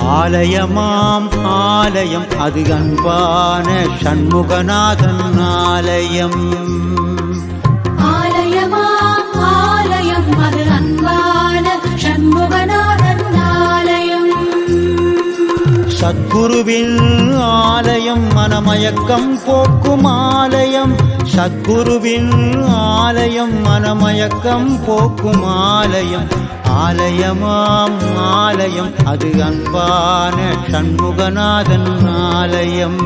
ஆலயமாம் ஆலயம் அது அன்பான சண்முகநாதன் ஆலயம் ஆலயமா ஆலயம் அது அன்பான சண்முகநாதன் ஆலயம் சத்குருவின் ஆலயம் மனமயக்கம் போக்கும் ஆலயம் சத்குருவின் ஆலயம் மனமயக்கம் போக்கும் ஆலயம் ஆலயமாம் ஆலயம் அது அன்பான சண்முகநாதன் ஆலயம்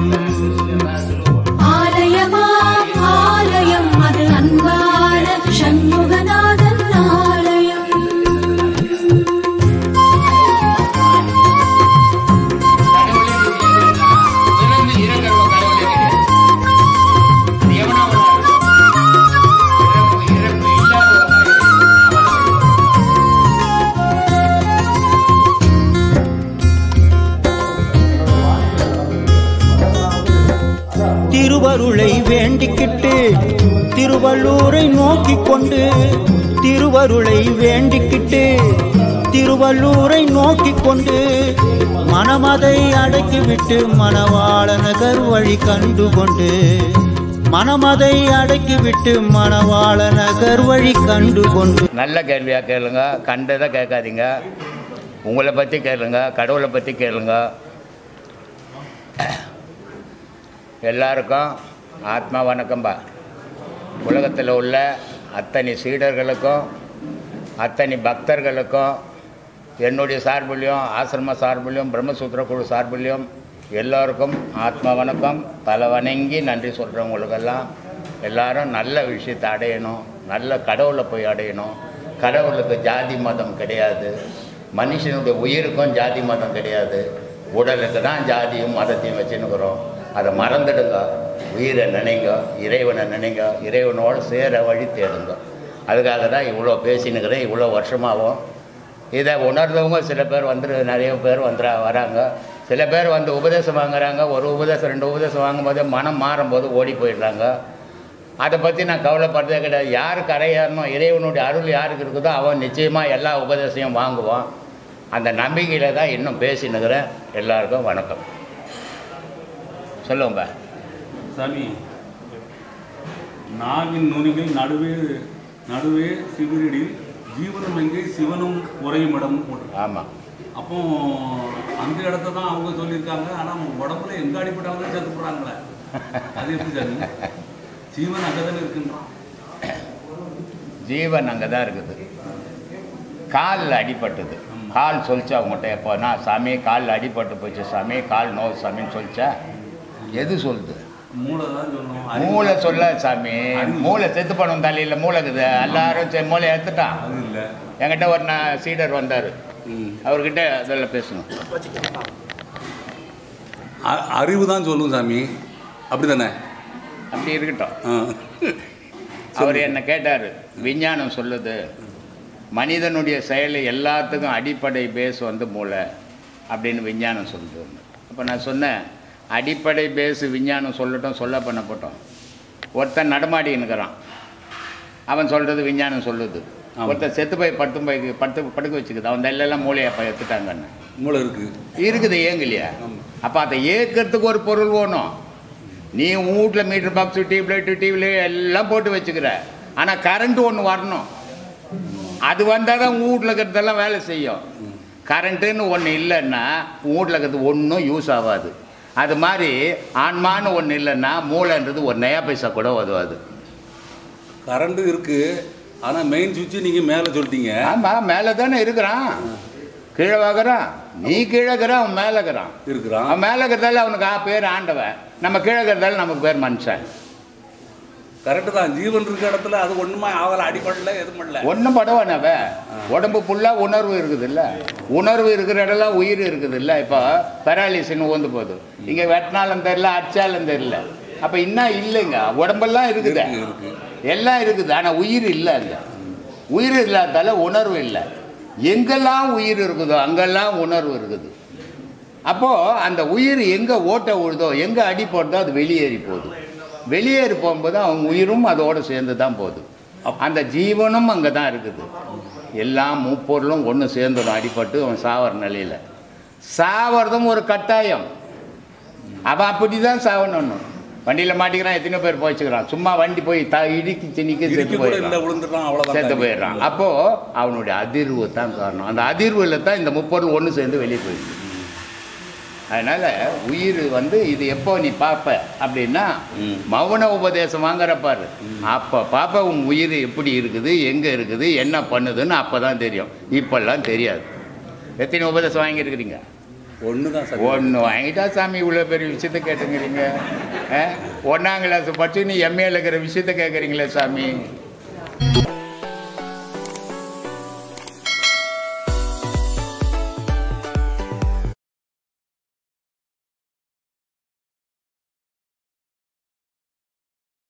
ஆலயமா ஆலயம் அது அன்பான சண்முகநாதன் ஆலயம் விழுந்து இறங்குறவ கடவுளே கிடையாது. அது எவனா ஒண்ணா இருக்கும். இறப்பு இறப்பு இல்லாதவனா இருக்கு. அவன் திருவருளை வேண்டிக்கிட்டு திருவள்ளூரை நோக்கிக் கொண்டு திருவருளை வேண்டிக்கிட்டு திருவள்ளூரை நோக்கிக் கொண்டு மனமதை அடக்கிவிட்டு மணவாள நகர் வழி கண்டு கொண்டு மனமதை அடக்கிவிட்டு மணவாள நகர் வழி கண்டு கொண்டு நல்ல கேள்வியாக கேளுங்க கண்டதை கேட்காதீங்க உங்களை பற்றி கேளுங்க கடவுளை பற்றி கேளுங்க எல்லாருக்கும் ஆத்மா வணக்கம்பா உலகத்தில் உள்ள அத்தனை சீடர்களுக்கும் அத்தனை பக்தர்களுக்கும் என்னுடைய சார்புலையும் ஆசிரம சார்புலையும் பிரம்மசூத்திர குழு சார்புலையும் எல்லோருக்கும் ஆத்மா வணக்கம் தலை வணங்கி நன்றி சொல்கிறவங்களுக்கெல்லாம் எல்லாரும் நல்ல விஷயத்தை அடையணும் நல்ல கடவுளை போய் அடையணும் கடவுளுக்கு ஜாதி மதம் கிடையாது மனுஷனுடைய உயிருக்கும் ஜாதி மதம் கிடையாது உடலுக்கு தான் ஜாதியும் மதத்தையும் வச்சுன்னுக்குறோம் அதை மறந்துடுங்க உயிரை நினைங்க இறைவனை நினைங்க இறைவனோடு சேர வழி தேடுங்க அதுக்காக தான் இவ்வளோ பேசினுக்கிறேன் இவ்வளோ வருஷமாகவும் இதை உணர்ந்தவங்க சில பேர் வந்து நிறைய பேர் வந்துடா வராங்க சில பேர் வந்து உபதேசம் வாங்குறாங்க ஒரு உபதேசம் ரெண்டு உபதேசம் வாங்கும்போது மனம் மாறும்போது ஓடி போயிடுறாங்க அதை பற்றி நான் கவலைப்படுறதே கிடையாது யார் கரையேறணும் இறைவனுடைய அருள் யாருக்கு இருக்குதோ அவன் நிச்சயமாக எல்லா உபதேசையும் வாங்குவான் அந்த நம்பிக்கையில் தான் இன்னும் பேசினுக்கிறேன் எல்லாருக்கும் வணக்கம் சொல்லுங்க சாமி நாவின் நுனிகள் நடுவே நடுவே சிவனடில் ஜீவனும் எங்கே சிவனும் உறையும் இடம் போட்டிருக்கு. ஆமாம் அப்போ அந்த இடத்த தான் அவங்க சொல்லியிருக்காங்க ஆனால் உடம்புல எங்க அடிப்பட்டாலும் செத்து போறாங்களே அது எப்படி சாமி ஜீவன் அங்கே தானே இருக்குன்றான் ஜீவன் அங்கே தான் இருக்குது காலில் அடிபட்டது கால் சொல்லிச்சா அவங்ககிட்ட எப்போ நான் சாமி காலில் அடிபட்டு போச்சு சாமி கால் நோவு சாமின்னு சொல்லிச்சா எது சொல்லுது மூளை தான் சொல்லணும் மூளை சொல்ல சாமி மூளை செத்து போனவன் தலையில் மூளை இருக்குது எல்லாரும் சரி மூளை எடுத்துட்டான் அது இல்லை என்கிட்ட ஒரு நான் சீடர் வந்தார் அவர்கிட்ட அதில் பேசணும் அறிவு தான் சொல்லும் சாமி அப்படி தானே அப்படி இருக்கட்டும் அவர் என்ன கேட்டார் விஞ்ஞானம் சொல்லுது மனிதனுடைய செயல் எல்லாத்துக்கும் அடிப்படை பேஸ் வந்து மூளை அப்படின்னு விஞ்ஞானம் சொல்லுது அப்போ நான் சொன்னேன் அடிப்படை பேஸ் விஞ்ஞானம் சொல்லட்டும் சொல்ல பண்ணப்பட்டோம் ஒருத்தன் நடமாடின்னுக்கிறான் அவன் சொல்கிறது விஞ்ஞானம் சொல்லுது ஆமா. ஒருத்தன் செத்து போய் படுத்து போய் படுத்து படுக்க வச்சுக்குது அவன் எல்லாம் மூளையை அப்போ எடுத்துட்டாங்கன்னு மூளை இருக்கு இருக்குது ஏங்கலையா ஆமா. அப்போ அதை ஏற்கிறதுக்கு ஒரு பொருள் வேணும் நீ உன் வீட்டில் மீட்டர் பாக்ஸு டியூப்லைட்டு டிவில எல்லாம் போட்டு வச்சுக்கிற ஆனால் கரண்ட் ஒன்று வரணும் அது வந்தால் தான் உன் வீட்டில் இருக்கிறதெல்லாம் வேலை செய்யும் கரண்ட்டுன்னு ஒன்று இல்லைன்னா உன் வீட்டில் இருக்கிறது ஒன்றும் யூஸ் ஆகாது அது மாதிரி ஆன்மான்னு ஒன்று இல்லைன்னா மூளைன்றது ஒரு நயா பைசா கூட உதவாது கரண்ட் இருக்கு ஆனா மெயின் சுவிட்ச் நீங்க மேலே சொல்லிட்டீங்க ஆமாம் மேலே தானே இருக்கிறான் கீழே வாங்குறான் நீ கீழே இருக்கிறான் அவன் மேலே இருக்கிறான் இருக்கிறான் அவன் மேலே இருக்கிறதால அவனுக்கு ஆ பேர் ஆண்டவன் நம்ம கீழே இருக்கிறதால நமக்கு பேர் மனுஷன் கரெக்டு தான் ஜீவன் இருக்க இடத்துல அது ஒண்ணுமே ஆகல அடிப்படல எதுவும் பண்ணல ஒன்றும் படவானவ உடம்பு ஃபுல்லாக உணர்வு இருக்குது இல்லை உணர்வு இருக்கிற இடம்லாம் உயிர் இருக்குது இல்லை இப்போ பெராலிசின்னு ஊந்து போகுது இங்கே வெட்டினாலும் தெரில அடிச்சாலும் தெரில அப்போ இன்னும் இல்லைங்க உடம்பெல்லாம் இருக்குது இருக்கு, இருக்கு. எல்லாம் இருக்குது ஆனால் உயிர் இல்லை அங்கே உயிர் இல்லாதால உணர்வு இல்லை எங்கெல்லாம் உயிர் இருக்குதோ அங்கெல்லாம் உணர்வு இருக்குது அப்போது அந்த உயிர் எங்கே ஓட்ட விழுதோ எங்கே அடி போடுதோ அது வெளியேறி போகுது வெளியேறி போகும்போது அவன் உயிரும் அதோடு சேர்ந்து தான் போகுது அந்த ஜீவனும் அங்கே தான் இருக்குது எல்லா முப்பொருளும் ஒன்று சேர்ந்துடும் அடிபட்டு அவன் சாவர நிலையில் சாவறதும் ஒரு கட்டாயம் அவன் அப்படி தான் சாவணும் வண்டியில் மாட்டிக்கிறான் எத்தனை பேர் போச்சுக்கிறான் சும்மா வண்டி போய் த இடிக்கு திணிக்க இடுக்கி செத்து கூட இல்லை போயிடறான் விழுந்துட்டான் செத்து அவ்வளோதான் போயிடுறான் அப்போ அவனுடைய அதிர்வு தான் காரணம் அந்த அதிர்வில் தான் இந்த முப்பொருள் ஒன்று சேர்ந்து வெளியே போயிடுது அதனால உயிர் வந்து இது எப்போ நீ பார்ப்ப அப்படின்னா ம். மௌன உபதேசம் வாங்குற பாரு அப்போ பாப்ப உன் உயிர் எப்படி இருக்குது எங்கே இருக்குது என்ன பண்ணுதுன்னு அப்போ தான் தெரியும் இப்பெல்லாம் தெரியாது எத்தனை உபதேசம் வாங்கியிருக்கிறீங்க ஒன்று தான் சார் ஒன்று வாங்கிட்டா சாமி இவ்வளோ பெரிய விஷயத்த கேட்டுங்கிறீங்க ஒன்றாம் கிளாஸ் படிச்சு நீ எம்ஏல இருக்கிற விஷயத்த கேட்குறீங்களே சாமி